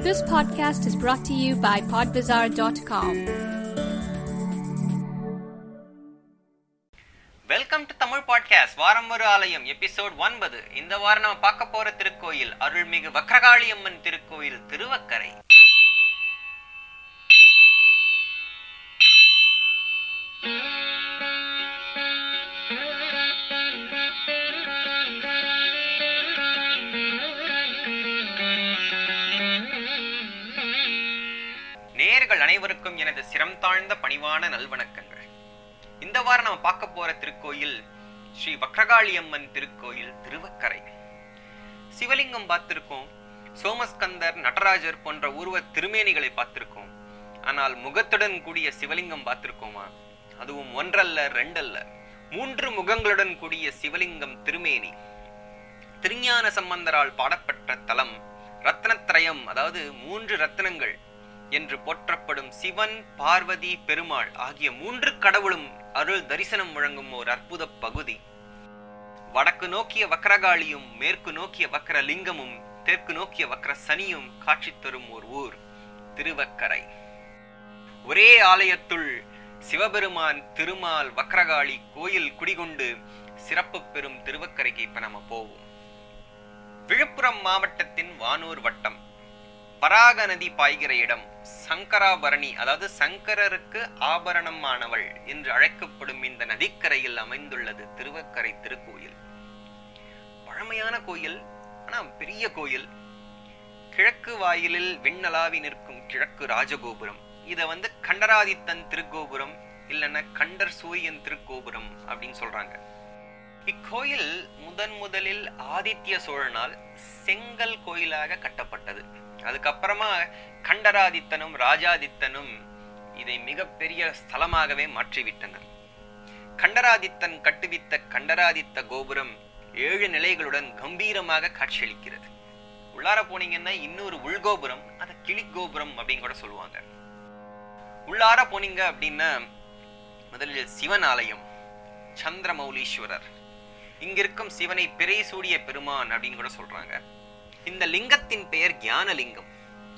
This podcast is brought to you by podbazar.com. Welcome to Tamil podcast வாரம் ஒரு ஆலயம் episode ஒன்பது இந்த வாரம் நம்ம பார்க்க போற திருக்கோயில் அருள்மிகு வக்ரகாளி அம்மன் திருக்கோயில் திருவக்கரை நேர்கள் அனைவருக்கும் எனது சிரம் தாழ்ந்த பணிவான நல்வணக்கங்கள் இந்த வாரம் நம்ம பார்க்க போற திருக்கோயில் ஸ்ரீ வக்ரகாளி அம்மன் திருக்கோயில் திருவக்கரை சிவலிங்கம் பார்த்திருக்கோம் சோமஸ்கந்தர் நடராஜர் போன்ற உருவ திருமேனிகளை பார்த்திருக்கோம் ஆனால் முகத்துடன் கூடிய சிவலிங்கம் பார்த்திருக்கோமா அதுவும் ஒன்றல்ல ரெண்டல்ல மூன்று முகங்களுடன் கூடிய சிவலிங்கம் திருமேனி திருஞான சம்பந்தரால் பாடப்பட்ட தலம் ரத்னத்ரயம் அதாவது மூன்று ரத்னங்கள் என்று போற்றப்படும் சிவன் பார்வதி பெருமாள் ஆகிய மூன்று கடவுளும் அருள் தரிசனம் வழங்கும் ஓர் அற்புத பகுதி வடக்கு நோக்கிய வக்ரகாளியும் மேற்கு நோக்கிய வக்ர லிங்கமும் தெற்கு நோக்கிய வக்ர சனியும் காட்சி தரும் ஓர் ஊர் திருவக்கரை ஒரே ஆலயத்துள் சிவபெருமான் திருமால் வக்ரகாளி கோயில் குடிகொண்டு சிறப்பு பெறும் திருவக்கரைக்கு இப்ப நம்ம போவோம் விழுப்புரம் மாவட்டத்தின் வானூர் வட்டம் பராக நதி பாய்கிற இடம் சங்கராபரணி அதாவது சங்கரருக்கு ஆபரணமானவள் என்று அழைக்கப்படும் இந்த நதிக்கரையில் அமைந்துள்ளது திருவக்கரை திருக்கோயில் பழமையான கோயில் ஆனா பெரிய கோயில் கிழக்கு வாயிலில் விண்ணலாவி நிற்கும் கிழக்கு ராஜகோபுரம் இத வந்து கண்டராதித்தன் திருக்கோபுரம் இல்லைன்னா கண்டர் சூரியன் திருக்கோபுரம் அப்படின்னு சொல்றாங்க இக்கோயில் முதன் முதலில் ஆதித்ய சோழனால் செங்கல் கோயிலாக கட்டப்பட்டது அதுக்கப்புறமா கண்டராதித்தனும் ராஜாதித்தனும் இதை மிகப்பெரிய ஸ்தலமாகவே மாற்றிவிட்டனர் கண்டராதித்தன் கட்டுவித்த கண்டராதித்த கோபுரம் ஏழு நிலைகளுடன் கம்பீரமாக காட்சியளிக்கிறது உள்ளார போனீங்கன்னா இன்னொரு உள்கோபுரம் அதை கிளிக்கோபுரம் அப்படின்னு கூட சொல்லுவாங்க உள்ளார போனீங்க அப்படின்னா முதலில் சிவன் ஆலயம் சந்திரமௌலீஸ்வரர் இங்கிருக்கும் சிவனை பிறை சூடிய பெருமான் அப்படின்னு கூட சொல்றாங்க இந்த லிங்கத்தின் பெயர் ஞானலிங்கம்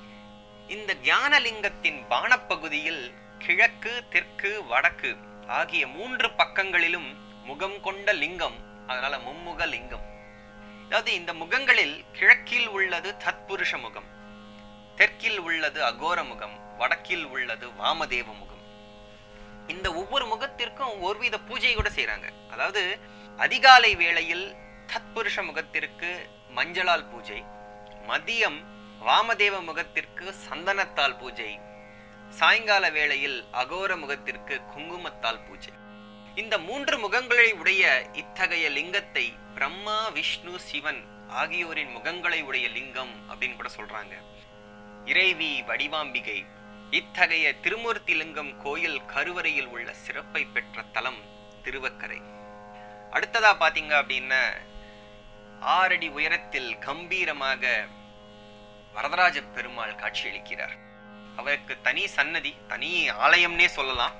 இந்த ஞானலிங்கத்தின் பானப்பகுதியில் கிழக்கு தெற்கு வடக்கு ஆகிய மூன்று பக்கங்களிலும் முகம் கொண்ட லிங்கம் அதனால மும்முக லிங்கம் அதாவது இந்த முகங்களில் கிழக்கில் உள்ளது தத்புருஷ முகம் தெற்கில் உள்ளது அகோர முகம் வடக்கில் உள்ளது வாமதேவ முகம் இந்த ஒவ்வொரு முகத்திற்கும் ஒருவித பூஜை கூட செய்யறாங்க அதாவது அதிகாலை வேளையில் தத்புருஷ முகத்திற்கு மஞ்சளால் பூஜை மதியம் வாமதேவ முகத்திற்கு சந்தனத்தால் பூஜை சாயங்கால வேளையில் அகோர முகத்திற்கு குங்குமத்தால் பூஜை இந்த மூன்று முகங்களை உடைய இத்தகைய லிங்கத்தை பிரம்மா விஷ்ணு சிவன் ஆகியோரின் முகங்களை உடைய லிங்கம் அப்படின்னு கூட சொல்றாங்க இறைவி வடிவாம்பிகை இத்தகைய திருமூர்த்தி லிங்கம் கோயில் கருவறையில் உள்ள சிறப்பை பெற்ற தலம் திருவக்கரை அடுத்ததா பாத்தீங்க அப்படின்னா ஆறடி உயரத்தில் கம்பீரமாக வரதராஜ பெருமாள் காட்சியளிக்கிறார் அவருக்கு தனி சன்னதி தனி ஆலயம்னே சொல்லலாம்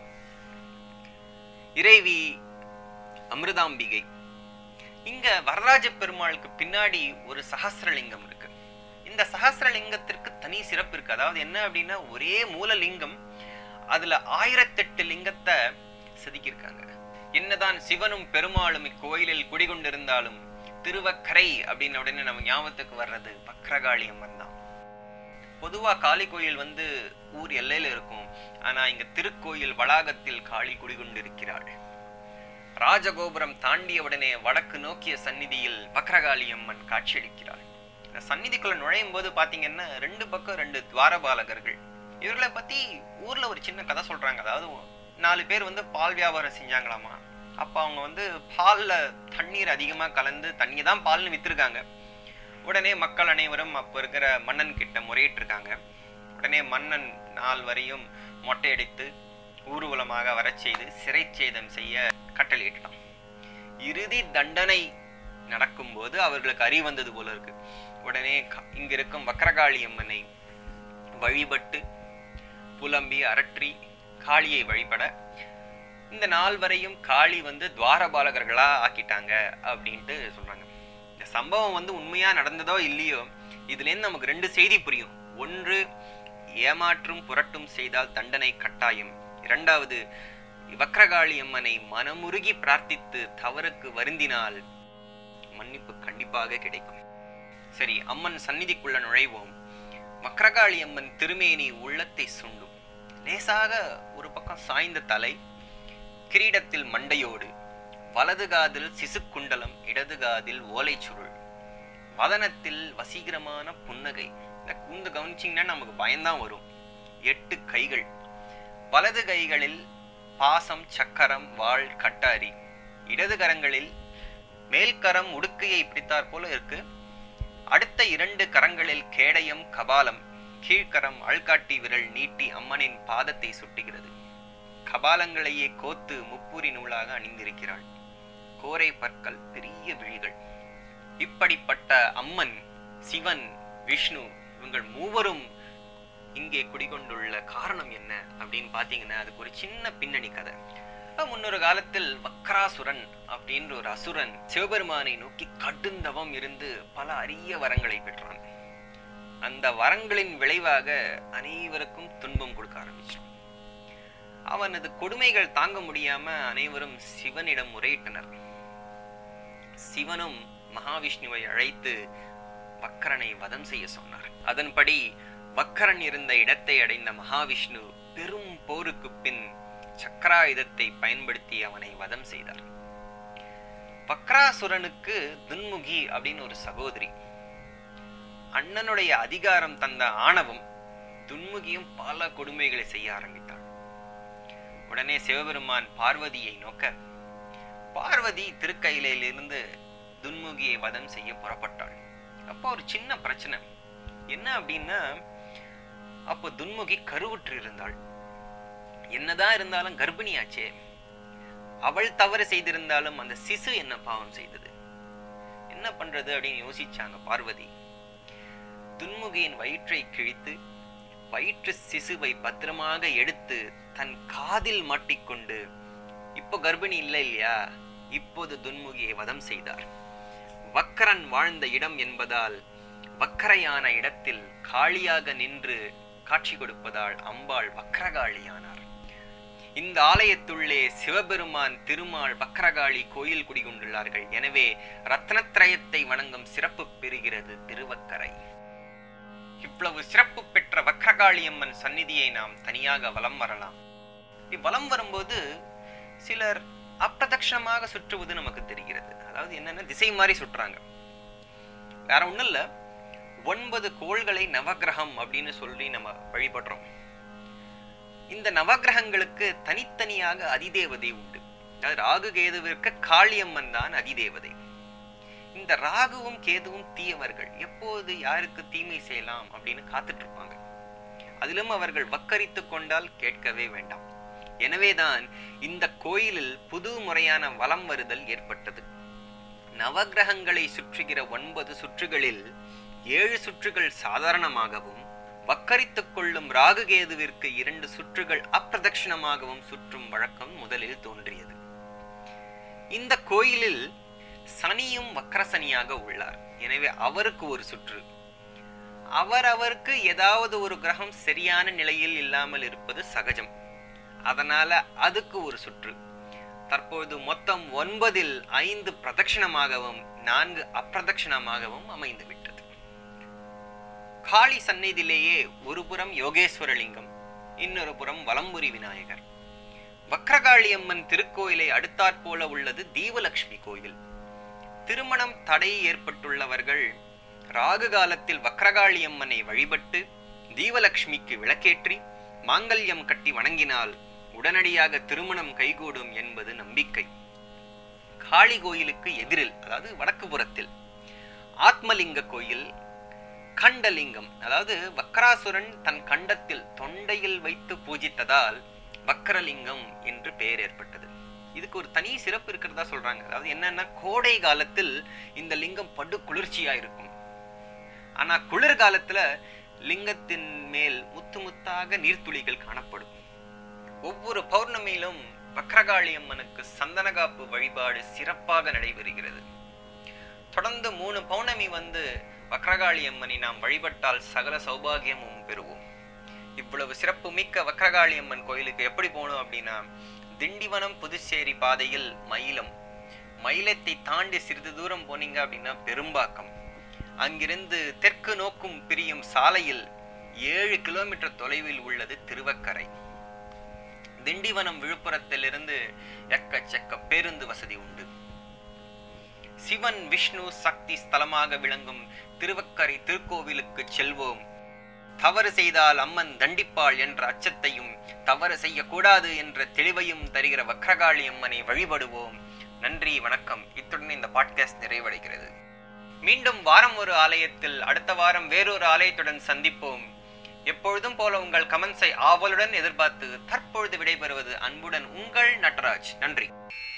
இறைவி அமிர்தாம்பிகை இங்க வரராஜ பெருமாளுக்கு பின்னாடி ஒரு சகசிரலிங்கம் இருக்கு இந்த சகசிரலிங்கத்திற்கு தனி சிறப்பு இருக்கு அதாவது என்ன அப்படின்னா ஒரே மூலலிங்கம் அதுல ஆயிரத்தெட்டு லிங்கத்தை செதுக்கியிருக்காங்க என்னதான் சிவனும் பெருமாளும் இக்கோயிலில் குடிகொண்டிருந்தாலும் திருவக்கரை அப்படின்னு உடனே நம்ம ஞாபகத்துக்கு வர்றது வக்ரகாளி அம்மன் தான் பொதுவா காளி கோயில் வந்து ஊர் எல்லையில இருக்கும் ஆனா இங்க திருக்கோயில் வளாகத்தில் காளி குடிகொண்டிருக்கிறாள் ராஜகோபுரம் தாண்டிய உடனே வடக்கு நோக்கிய சந்நிதியில் வக்ரகாளி அம்மன் காட்சியளிக்கிறாள் இந்த சந்நிதிக்குள்ள நுழையும் போது பாத்தீங்கன்னா ரெண்டு பக்கம் ரெண்டு துவாரபாலகர்கள் இவர்களை பத்தி ஊர்ல ஒரு சின்ன கதை சொல்றாங்க அதாவது நாலு பேர் வந்து பால் வியாபாரம் செஞ்சாங்களாமா அப்ப அவங்க வந்து பால்ல தண்ணீர் அதிகமா கலந்து தண்ணி தான் பால்னு வித்திருக்காங்க உடனே மக்கள் அனைவரும் அப்ப இருக்கிற மன்னன் கிட்ட முறையிட்டு இருக்காங்க உடனே மன்னன் நாள் வரையும் மொட்டையடித்து ஊர்வலமாக வரச் செய்து சிறை சேதம் செய்ய கட்டளையிட்டான் இறுதி தண்டனை நடக்கும்போது அவர்களுக்கு அறி வந்தது போல இருக்கு உடனே இங்க இருக்கும் வக்கரகாளி அம்மனை வழிபட்டு புலம்பி அரற்றி காளியை வழிபட இந்த நாள் வரையும் காளி வந்து துவாரபாலகர்களா ஆக்கிட்டாங்க அப்படின்ட்டு சொல்றாங்க இந்த சம்பவம் வந்து உண்மையா நடந்ததோ இல்லையோ இதுல இருந்து நமக்கு ரெண்டு செய்தி புரியும் ஒன்று ஏமாற்றும் புரட்டும் செய்தால் தண்டனை கட்டாயம் இரண்டாவது வக்ரகாளி அம்மனை மனமுருகி பிரார்த்தித்து தவறுக்கு வருந்தினால் மன்னிப்பு கண்டிப்பாக கிடைக்கும் சரி அம்மன் சந்நிதிக்குள்ள நுழைவோம் வக்ரகாளி அம்மன் திருமேனி உள்ளத்தை சுண்டும் லேசாக ஒரு பக்கம் சாய்ந்த தலை கிரீடத்தில் மண்டையோடு வலது காதில் சிசுக்குண்டலம் இடது காதில் ஓலைச்சுருள் வதனத்தில் வசீகரமான புன்னகை இந்த கூந்து கவனிச்சிங்கன்னா நமக்கு பயம்தான் வரும் எட்டு கைகள் வலது கைகளில் பாசம் சக்கரம் வாள் கட்டாரி இடது கரங்களில் மேல்கரம் உடுக்கையை பிடித்தாற் போல இருக்கு அடுத்த இரண்டு கரங்களில் கேடயம் கபாலம் கீழ்கரம் ஆள்காட்டி விரல் நீட்டி அம்மனின் பாதத்தை சுட்டுகிறது கபாலங்களையே கோத்து முப்பூரி நூலாக அணிந்திருக்கிறாள் கோரை பற்கள் பெரிய விழிகள் இப்படிப்பட்ட அம்மன் சிவன் விஷ்ணு இவங்கள் மூவரும் இங்கே குடிகொண்டுள்ள காரணம் என்ன அப்படின்னு பாத்தீங்கன்னா அதுக்கு ஒரு சின்ன பின்னணி கதை முன்னொரு காலத்தில் வக்ராசுரன் அப்படின்ற ஒரு அசுரன் சிவபெருமானை நோக்கி கடுந்தவம் இருந்து பல அரிய வரங்களை பெற்றான் அந்த வரங்களின் விளைவாக அனைவருக்கும் துன்பம் கொடுக்க ஆரம்பிச்சான் அவனது கொடுமைகள் தாங்க முடியாம அனைவரும் சிவனிடம் முறையிட்டனர் சிவனும் மகாவிஷ்ணுவை அழைத்து வக்கரனை வதம் செய்ய சொன்னார் அதன்படி வக்கரன் இருந்த இடத்தை அடைந்த மகாவிஷ்ணு பெரும் போருக்கு பின் சக்கராயுதத்தை பயன்படுத்தி அவனை வதம் செய்தார் வக்ராசுரனுக்கு துன்முகி அப்படின்னு ஒரு சகோதரி அண்ணனுடைய அதிகாரம் தந்த ஆணவம் துன்முகியும் பல கொடுமைகளை செய்ய ஆரம்பித்தாள் உடனே சிவபெருமான் பார்வதியை நோக்க பார்வதி திருக்கையிலிருந்து துன்முகியை வதம் செய்ய புறப்பட்டாள் அப்போ ஒரு சின்ன பிரச்சனை என்ன அப்படின்னா அப்போ துன்முகி கருவுற்று இருந்தாள் என்னதான் இருந்தாலும் கர்ப்பிணியாச்சே அவள் தவறு செய்திருந்தாலும் அந்த சிசு என்ன பாவம் செய்தது என்ன பண்றது அப்படின்னு யோசிச்சாங்க பார்வதி துன்முகியின் வயிற்றை கிழித்து வயிற்று சிசுவை பத்திரமாக எடுத்து தன் காதில் மாட்டிக்கொண்டு இப்போ கர்ப்பிணி இல்லை இல்லையா இப்போது துன்முகியை வதம் செய்தார் வக்கரன் வாழ்ந்த இடம் என்பதால் வக்கரையான இடத்தில் காளியாக நின்று காட்சி கொடுப்பதால் அம்பாள் வக்கரகாளியானார் இந்த ஆலயத்துள்ளே சிவபெருமான் திருமால் வக்கரகாளி கோயில் குடிகொண்டுள்ளார்கள் எனவே ரத்னத்ரயத்தை வணங்கும் சிறப்பு பெறுகிறது திருவக்கரை இவ்வளவு சிறப்பு பெற்ற வக்கரகாளியம்மன் சந்நிதியை நாம் தனியாக வலம் வரலாம் இவ்வலம் வரும்போது சிலர் அப்பிரதட்சணமாக சுற்றுவது நமக்கு தெரிகிறது அதாவது என்னன்னா திசை மாறி சுற்றுறாங்க வேற ஒண்ணும் இல்ல ஒன்பது கோள்களை நவகிரகம் அப்படின்னு சொல்லி நம்ம வழிபடுறோம் இந்த நவகிரகங்களுக்கு தனித்தனியாக அதிதேவதை உண்டு அதாவது ராகு கேதுவிற்கு காளியம்மன் தான் அதிதேவதை இந்த ராகுவும் கேதுவும் தீயவர்கள் எப்போது யாருக்கு தீமை செய்யலாம் அப்படின்னு காத்துட்டு இருப்பாங்க அதிலும் அவர்கள் வக்கரித்து கொண்டால் கேட்கவே வேண்டாம் எனவேதான் இந்த கோயிலில் புது முறையான வலம் வருதல் ஏற்பட்டது நவகிரகங்களை சுற்றுகிற ஒன்பது சுற்றுகளில் ஏழு சுற்றுகள் சாதாரணமாகவும் வக்கரித்துக் கொள்ளும் ராகுகேதுவிற்கு இரண்டு சுற்றுகள் அப்பிரதட்சிணமாகவும் சுற்றும் வழக்கம் முதலில் தோன்றியது இந்த கோயிலில் சனியும் வக்கரசனியாக உள்ளார் எனவே அவருக்கு ஒரு சுற்று அவர் அவருக்கு ஏதாவது ஒரு கிரகம் சரியான நிலையில் இல்லாமல் இருப்பது சகஜம் அதனால அதுக்கு ஒரு சுற்று தற்போது மொத்தம் ஒன்பதில் ஐந்து பிரதட்சிணமாகவும் நான்கு அப்பிரதட்சிணமாகவும் அமைந்து விட்டது காளி சந்நிதியிலேயே ஒரு புறம் யோகேஸ்வரலிங்கம் இன்னொரு புறம் வலம்புரி விநாயகர் வக்ரகாளி அம்மன் திருக்கோயிலை அடுத்தாற்போல உள்ளது தீவலட்சுமி கோயில் திருமணம் தடை ஏற்பட்டுள்ளவர்கள் ராகு காலத்தில் வக்ரகாளி அம்மனை வழிபட்டு தீவலட்சுமிக்கு விளக்கேற்றி மாங்கல்யம் கட்டி வணங்கினால் உடனடியாக திருமணம் கைகூடும் என்பது நம்பிக்கை காளி கோயிலுக்கு எதிரில் அதாவது வடக்கு புறத்தில் ஆத்மலிங்க கோயில் கண்டலிங்கம் அதாவது வக்கராசுரன் தன் கண்டத்தில் தொண்டையில் வைத்து பூஜித்ததால் வக்கரலிங்கம் என்று பெயர் ஏற்பட்டது இதுக்கு ஒரு தனி சிறப்பு இருக்கிறதா சொல்றாங்க அதாவது என்னன்னா கோடை காலத்தில் இந்த லிங்கம் படு குளிர்ச்சியா இருக்கும் ஆனா குளிர் காலத்துல லிங்கத்தின் மேல் முத்து முத்தாக நீர்த்துளிகள் காணப்படும் ஒவ்வொரு பௌர்ணமியிலும் வக்ரகாளி அம்மனுக்கு சந்தனகாப்பு வழிபாடு சிறப்பாக நடைபெறுகிறது தொடர்ந்து மூணு பௌர்ணமி வந்து வக்ரகாளி அம்மனை நாம் வழிபட்டால் சகல சௌபாகியமும் பெறுவோம் இவ்வளவு சிறப்பு மிக்க வக்ரகாளி அம்மன் கோயிலுக்கு எப்படி போகணும் அப்படின்னா திண்டிவனம் புதுச்சேரி பாதையில் மயிலம் மயிலத்தை தாண்டி சிறிது தூரம் போனீங்க அப்படின்னா பெரும்பாக்கம் அங்கிருந்து தெற்கு நோக்கும் பிரியும் சாலையில் ஏழு கிலோமீட்டர் தொலைவில் உள்ளது திருவக்கரை திண்டிவனம் விழுப்புரத்திலிருந்து எக்கச்சக்க பேருந்து வசதி உண்டு சிவன் விஷ்ணு சக்தி ஸ்தலமாக விளங்கும் திருவக்கரை திருக்கோவிலுக்கு செல்வோம் தவறு செய்தால் அம்மன் தண்டிப்பாள் என்ற அச்சத்தையும் தவறு செய்யக்கூடாது என்ற தெளிவையும் தருகிற வக்ரகாளி அம்மனை வழிபடுவோம் நன்றி வணக்கம் இத்துடன் இந்த பாட்காஸ்ட் நிறைவடைகிறது மீண்டும் வாரம் ஒரு ஆலயத்தில் அடுத்த வாரம் வேறொரு ஆலயத்துடன் சந்திப்போம் எப்பொழுதும் போல உங்கள் கமெண்ட்ஸை ஆவலுடன் எதிர்பார்த்து தற்பொழுது விடைபெறுவது அன்புடன் உங்கள் நட்டராஜ் நன்றி